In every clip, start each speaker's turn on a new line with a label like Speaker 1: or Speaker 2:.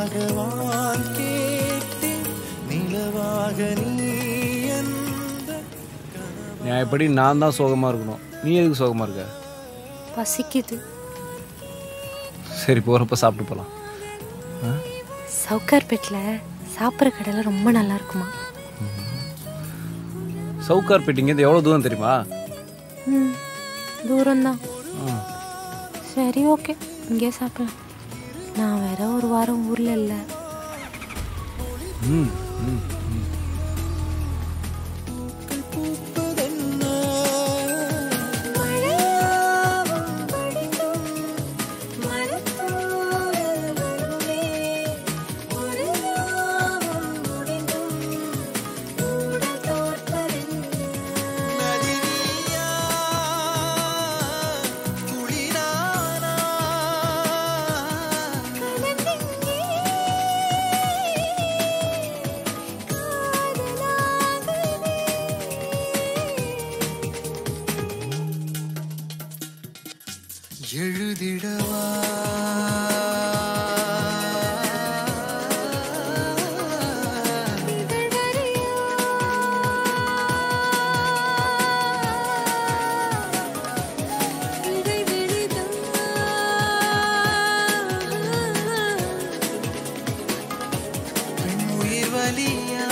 Speaker 1: நிலவாக வான் கேட்டேன் நிலவாக நீ எந்த
Speaker 2: நான் எப்படி நான் தான் சோகமாக இருக்கணும் நீ எதுக்கு சோகமாக இருக்க
Speaker 3: பசிக்குது
Speaker 2: சரி போகிறப்ப சாப்பிட்டு போகலாம்
Speaker 3: சவுக்கார்பேட்டில் சாப்பிட்ற கடையில் ரொம்ப நல்லா இருக்குமா
Speaker 2: சவுக்கார் பெட்டிங்கிறது எவ்வளோ தூரம் தெரியுமா
Speaker 3: ம் தூரம்தான்
Speaker 2: ஆ.
Speaker 3: சரி ஓகே இங்கே சாப்பிடலாம் நான் வேற ஒரு வாரம் ஊரில் இல்லை
Speaker 2: ம் ம்
Speaker 1: பூப்பதென்ன நதி நீயா துளினானா எழுதிடவா பெண் உயிர் வலியா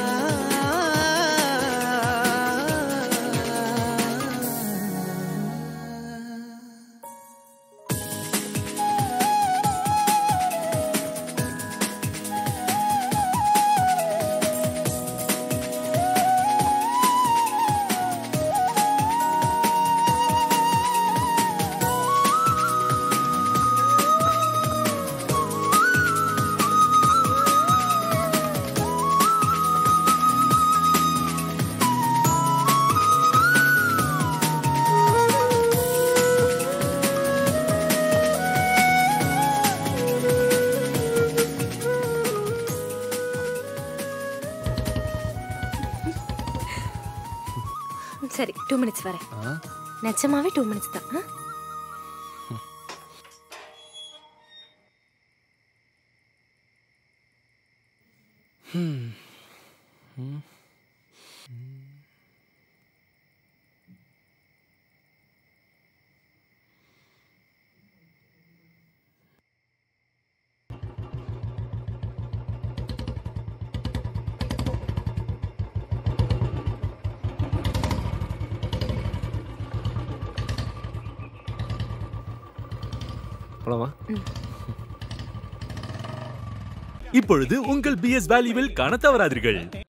Speaker 3: சரி டூ மினிட்ஸ் வரேன்
Speaker 2: ஆ
Speaker 3: நிஜமாவே டூ மினிட்ஸ் தான் ஆ?
Speaker 2: போலாமா
Speaker 4: இப்பொழுது உங்கள் பிஎஸ் வேல்யூவில் காண தவறாதீர்கள்